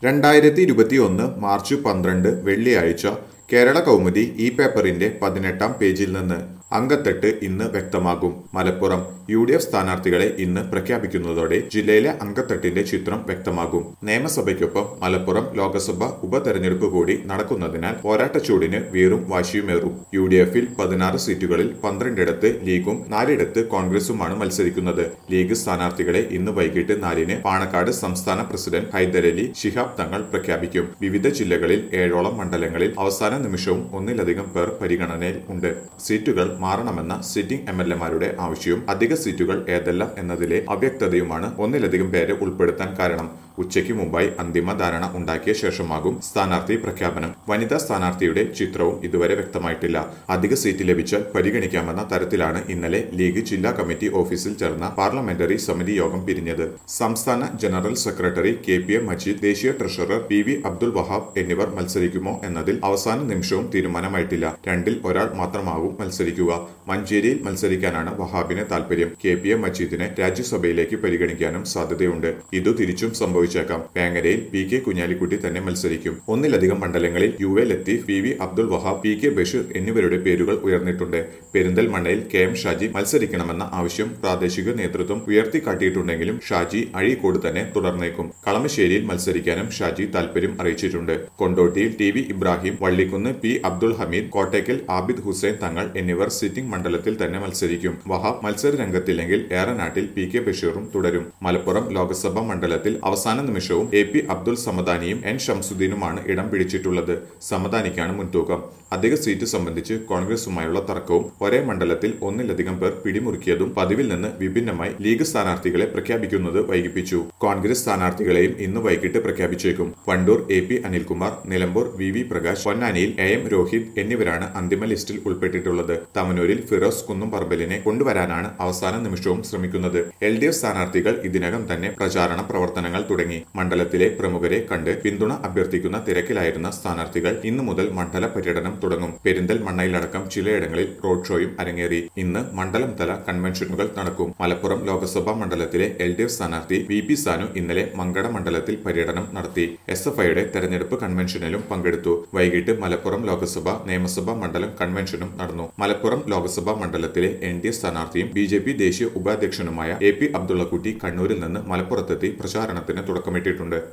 രണ്ടായിരത്തി ഇരുപത്തിയൊന്ന് മാർച്ച് പന്ത്രണ്ട് വെള്ളിയാഴ്ച കേരള കൗമുദി ഈ പേപ്പറിന്റെ പതിനെട്ടാം പേജിൽ നിന്ന് അങ്കത്തെട്ട് ഇന്ന് വ്യക്തമാകും മലപ്പുറം യു ഡി എഫ് സ്ഥാനാർത്ഥികളെ ഇന്ന് പ്രഖ്യാപിക്കുന്നതോടെ ജില്ലയിലെ അങ്കത്തെട്ടിന്റെ ചിത്രം വ്യക്തമാകും നിയമസഭയ്ക്കൊപ്പം മലപ്പുറം ലോക്സഭ ഉപതെരഞ്ഞെടുപ്പ് കൂടി നടക്കുന്നതിനാൽ പോരാട്ടച്ചൂടിന് വീറും വാശിയുമേറും യു ഡി എഫിൽ പതിനാറ് സീറ്റുകളിൽ പന്ത്രണ്ടിടത്ത് ലീഗും നാലിടത്ത് കോൺഗ്രസുമാണ് മത്സരിക്കുന്നത് ലീഗ് സ്ഥാനാർത്ഥികളെ ഇന്ന് വൈകിട്ട് നാലിന് പാണക്കാട് സംസ്ഥാന പ്രസിഡന്റ് ഹൈദരലി ശിഹാബ് തങ്ങൾ പ്രഖ്യാപിക്കും വിവിധ ജില്ലകളിൽ ഏഴോളം മണ്ഡലങ്ങളിൽ അവസാന നിമിഷവും ഒന്നിലധികം പേർ പരിഗണനയിൽ ഉണ്ട് സീറ്റുകൾ മാറണമെന്ന സിറ്റിംഗ് എം എൽ എമാരുടെ ആവശ്യവും അധിക സീറ്റുകൾ ഏതെല്ലാം എന്നതിലെ അവ്യക്തതയുമാണ് ഒന്നിലധികം പേരെ ഉൾപ്പെടുത്താൻ കാരണം ഉച്ചയ്ക്ക് മുമ്പായി അന്തിമ ധാരണ ഉണ്ടാക്കിയ ശേഷമാകും സ്ഥാനാർത്ഥി പ്രഖ്യാപനം വനിതാ സ്ഥാനാർത്ഥിയുടെ ചിത്രവും ഇതുവരെ വ്യക്തമായിട്ടില്ല അധിക സീറ്റ് ലഭിച്ചാൽ പരിഗണിക്കാമെന്ന തരത്തിലാണ് ഇന്നലെ ലീഗ് ജില്ലാ കമ്മിറ്റി ഓഫീസിൽ ചേർന്ന പാർലമെന്ററി സമിതി യോഗം പിരിഞ്ഞത് സംസ്ഥാന general secretary K P M Majeed ദേശീയ treasurer P V Abdul Wahab എന്നിവർ മത്സരിക്കുമോ എന്നതിൽ അവസാന നിമിഷവും തീരുമാനമായിട്ടില്ല രണ്ടിൽ ഒരാൾ മാത്രമാകും മത്സരിക്കുക മഞ്ചേരിയിൽ മത്സരിക്കാനാണ് വഹാബിന് താൽപര്യം കെ പി എം മജീദിനെ രാജ്യസഭയിലേക്ക് പരിഗണിക്കാനും സാധ്യതയുണ്ട് ഇതു തിരിച്ചും സംഭവിച്ചേക്കാം വേങ്ങരയിൽ പി കെ കുഞ്ഞാലിക്കുട്ടി തന്നെ മത്സരിക്കും ഒന്നിലധികം മണ്ഡലങ്ങളിൽ U A Latheef P V Abdul Wahab P K Basheer എന്നിവരുടെ പേരുകൾ ഉയർന്നിട്ടുണ്ട് പെരിന്തൽമണ്ണയിൽ കെ എം ഷാജി മത്സരിക്കണമെന്ന ആവശ്യം പ്രാദേശിക നേതൃത്വം ഉയർത്തിക്കാട്ടിയിട്ടുണ്ടെങ്കിലും ഷാജി അഴീക്കോട് തന്നെ തുടർന്നേക്കും കളമശ്ശേരിയിൽ മത്സരിക്കാനും ഷാജി താൽപര്യം അറിയിച്ചിട്ടുണ്ട് കൊണ്ടോട്ടിയിൽ T V Ibrahim Vallikkunnu P Abdul Hameed Kottakkal Abid Hussain Thangal എന്നിവർ സിറ്റിംഗ് മണ്ഡലത്തിൽ തന്നെ മത്സരിക്കും വഹാബ് മത്സര രംഗത്തില്ലെങ്കിൽ ഏറനാട്ടിൽ പി കെ ബഷീറും തുടരും മലപ്പുറം ലോക്സഭാ മണ്ഡലത്തിൽ അവസാന നിമിഷവും എ പി അബ്ദുൾ സമദാനിയും എൻ ഷംസുദ്ദീനുമാണ് ഇടം പിടിച്ചിട്ടുള്ളത് സമദാനിക്കാണ് മുൻതൂക്കം അധിക സീറ്റ് സംബന്ധിച്ച് കോൺഗ്രസുമായുള്ള തർക്കവും ഒരേ മണ്ഡലത്തിൽ ഒന്നിലധികം പേർ പിടിമുറുക്കിയതും പതിവിൽ നിന്ന് വിഭിന്നമായി ലീഗ് സ്ഥാനാർത്ഥികളെ പ്രഖ്യാപിക്കുന്നത് വൈകിപ്പിച്ചു കോൺഗ്രസ് സ്ഥാനാർത്ഥികളെയും ഇന്ന് വൈകിട്ട് പ്രഖ്യാപിച്ചേക്കും Wandoor A P Anilkumar Nilambur V V Prakash പൊന്നാനിയിൽ എ എം രോഹിത് എന്നിവരാണ് അന്തിമ ലിസ്റ്റിൽ ഉൾപ്പെട്ടിട്ടുള്ളത് തമനൂരിൽ ഫിറോസ് കുന്നുംപറമ്പലിനെ കൊണ്ടുവരാനാണ് അവസാന നിമിഷവും ശ്രമിക്കുന്നത് എൽ ഡി എഫ് സ്ഥാനാർത്ഥികൾ ഇതിനകം തന്നെ പ്രചാരണ പ്രവർത്തനങ്ങൾ തുടങ്ങി മണ്ഡലത്തിലെ പ്രമുഖരെ കണ്ട് പിന്തുണ അഭ്യർത്ഥിക്കുന്ന തിരക്കിലായിരുന്ന സ്ഥാനാർത്ഥികൾ ഇന്നു മുതൽ മണ്ഡല പര്യടനം തുടങ്ങും പെരിന്തൽമണ്ണയിലടക്കം ചിലയിടങ്ങളിൽ റോഡ് ഷോയും അരങ്ങേറി ഇന്ന് മണ്ഡലം തല കൺവെൻഷനുകൾ നടക്കും മലപ്പുറം ലോക്സഭാ മണ്ഡലത്തിലെ എൽ ഡി എഫ് സ്ഥാനാർത്ഥി വി പി സാനു ഇന്നലെ മങ്കട മണ്ഡലത്തിൽ പര്യടനം നടത്തി എസ് എഫ് ഐയുടെ തെരഞ്ഞെടുപ്പ് കൺവെൻഷനിലും പങ്കെടുത്തു വൈകിട്ട് മലപ്പുറം ലോക്സഭ നിയമസഭാ മണ്ഡലം കൺവെൻഷനും നടന്നു മലപ്പുറം ലോക്സഭാ മണ്ഡലത്തിലെ എൻ ഡി എ സ്ഥാനാർത്ഥിയും ബി ജെ പി ദേശീയ ഉപാധ്യക്ഷനുമായ എ പി അബ്ദുള്ളക്കുട്ടി കണ്ണൂരിൽ നിന്ന് മലപ്പുറത്തെത്തി പ്രചാരണത്തിന് തുടക്കമിട്ടിട്ടുണ്ട്